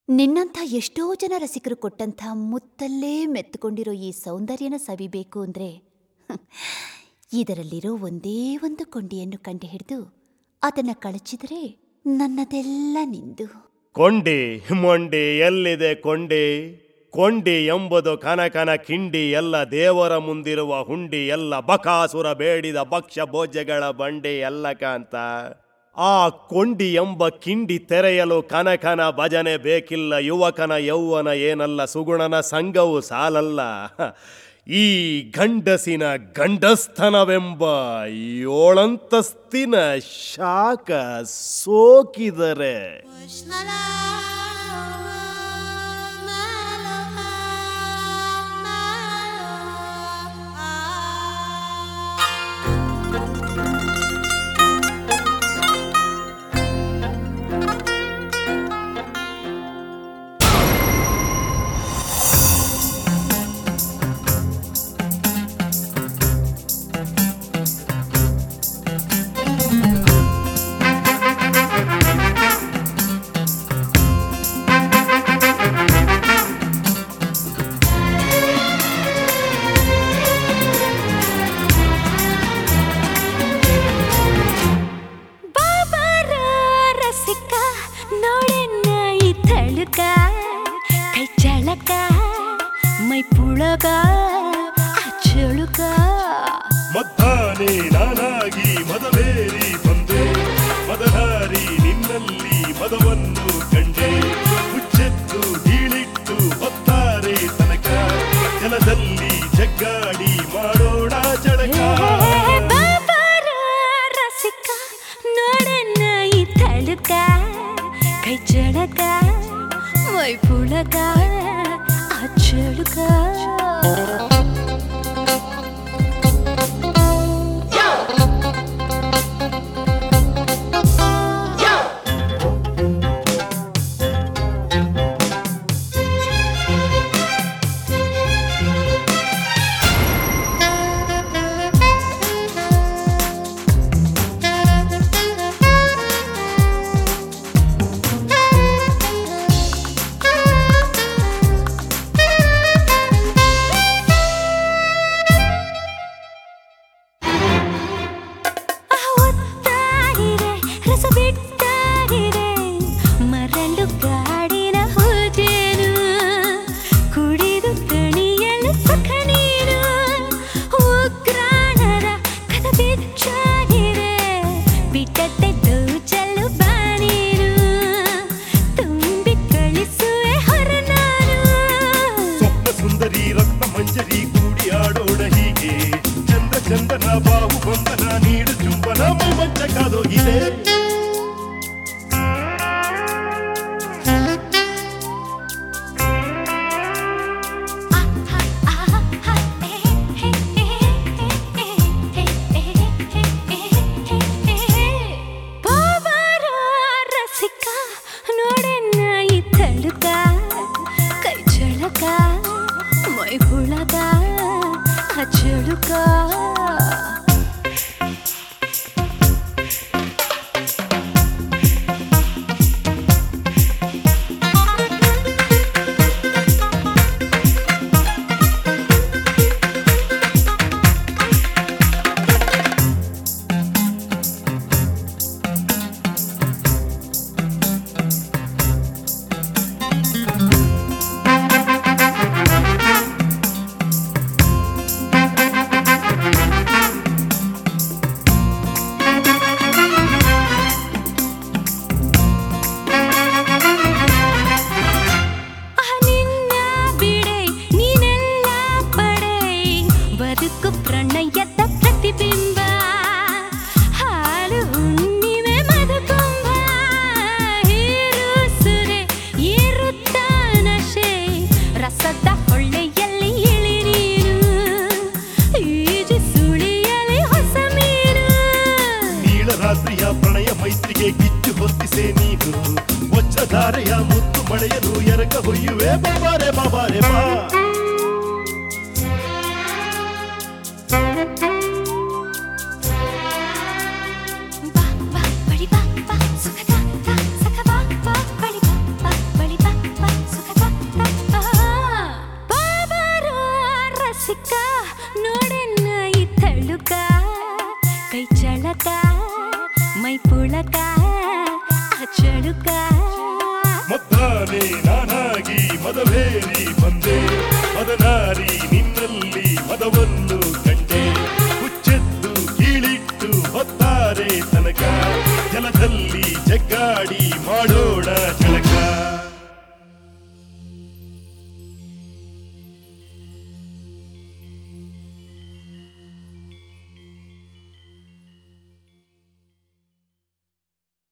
ನಿನ್ನಂಥ ಎಷ್ಟೋ ಜನ ರಸಿಕರು ಕೊಟ್ಟಂಥ ಮುತ್ತಲ್ಲೇ ಮೆತ್ತುಕೊಂಡಿರೋ ಈ ಸೌಂದರ್ಯನ ಸವಿಬೇಕು ಅಂದ್ರೆ ಹ್ಮ್, ಇದರಲ್ಲಿರೋ ಒಂದೇ ಒಂದು ಕೊಂಡಿಯನ್ನು ಕಂಡುಹಿಡಿದು ಅದನ್ನ ಕಳಚಿದರೆ ನನ್ನದೆಲ್ಲ ನಿಂದು ಕೊಂಡಿ ಮೊಂಡಿ ಎಲ್ಲಿದೆ ಕೊಂಡಿ ಕೊಂಡಿ ಎಂಬುದು ಕನಕನ ಕಿಂಡಿ ಎಲ್ಲ ದೇವರ ಮುಂದಿರುವ ಹುಂಡಿ ಎಲ್ಲ ಬಕಾಸುರ ಬೇಡಿದ ಭಕ್ಷ್ಯ ಭೋಜ್ಯಗಳ ಬಂಡಿ ಎಲ್ಲ ಕಾಂತ ಆ ಕೊಂಡಿ ಎಂಬ ಕಿಂಡಿ ತೆರೆಯಲು ಕನಕನ ಭಜನೆ ಬೇಕಿಲ್ಲ ಯುವಕನ ಯೌವನ ಏನಲ್ಲ ಸುಗುಣನ ಸಂಘವು ಸಾಲಲ್ಲ ಈ ಗಂಡಸಿನ ಗಂಡಸ್ಥನವೆಂಬ ಏಳಂತಸ್ತಿನ ಶಾಖ ಸೋಕಿದರೆ ಬಾಬಾರ ರಸಿಕ ನೋಡೆನ್ನ ಈ ತಳುಕ ಕೈ ಚಳಕ ಮೈ ಪುಳಗ ಆ ಚಳುಕ ಮದ್ದಾನೆ ನಾನಾಗಿ ಮದವೇರಿ ಬಂದೆ ಮದಹಾರಿ ನಿನ್ನಲ್ಲಿ ಮದವನ್ನು ಕಂಡೆ ಹುಚ್ಚೆತ್ತು ಹೀಳಿಟ್ಟು ಹೊತ್ತಾರೆ ತನಕ ಜಲದಲ್ಲಿ ಜಗ್ಗಾಡಿ ಮಾಡೋಣ ಜಳಕ ಏ ಬಾಬಾರ ರಸಿಕ ನೋಡೆನ್ನ ಈ ತಳುಕ ಕೈ ಚಳಕ ಮೈ ಪುಳಗ ಆ ಚಳುಕ ಒತ್ತಾಯಿರೆ ರಸ ಬಿಟ್ಟಾಯಿರೆ ಮರಳು ಕಾಡಿನ ಹೋಜೇನು ಕುಡಿದು ಕಣಿಯಲು ಸುಖ ನೀರು ಉಗ್ರಾಣರ ಕದ ಬಿಚ್ಚಾಯಿರೆ ಬಿಟ್ಟತ್ತೆ ದೋಚಲು ಬಾನೀರು ತುಂಬಿ ಕಳಿಸುವೆ ಹೊರ ನಾನು ಸ್ವಪ್ನ ಸುಂದರಿ ರತ್ನ ಮಂಜರಿ ಕೂಡಿ ಆಡೋಣ ಹೀಗೆ ಚಂದ ಚಂದನ ಬಾಹು ಬಂಧನ ನೀಡು ಚುಂಬನ ಮಂಚ ಕಾದೋಗಿದೆ ಬಾಬಾರ ರಸಿಕ ನೋಡೆನ್ನ ಈ ತಳುಕ ಕೈ ಚಳಕ ಮೈ ಹುಳಗ ಆ ಚಳುಕ ಆ ನಿನ್ನ ಬಿಡೆ ನೀನೆಲ್ಲ ಪಡೆ ಬದುಕು ಪ್ರಣಯದ ಪ್ರತಿಬಿಂಬ ಹಾಲು ಹುಣ್ಣಿಮೆ ಮಧುಕುಂಭ ಹೀರು ಸುರೆ ಏರುತ್ತ ನಶೆ ರಸದ ಹೊಳ್ಳೆಯಲ್ಲಿ ಇಳಿನೀರು ಈಜು ಸುಳಿಯಲಿ ಹೊಸ ಮೀನು ನೀಳರಾತ್ರಿಯ ಪ್ರಣಯ ಮೈತ್ರಿಗೆ ಕಿಚ್ಚು ಹೊತ್ತಿಸೆ ನೀನು ವಜ್ರಧಾರೆಯ ಮುತ್ತು ಮಳೆಯನು ಎರಕ ಹೊಯ್ಯುವೆ ಬಾಬಾರೆ ಬಾಬಾರೆ ಬಾ ಬಾ ಬಾ ಬಳಿ ಬಾ ಬಾ ಸುಖದ ಸಖ ಬಾ ಬಾ ಬಳಿ ಬಾ ಬಾ ಬಳಿ ಬಾ ಬಾ ಚಳಕ ಮೈ ಪುಳಕ ಚಳುಕ ಮದ್ದಾನೆ ನಾನಾಗಿ ಮದವೇರಿ ಬಂದೆ ಮದನಾರಿ ನಿನ್ನ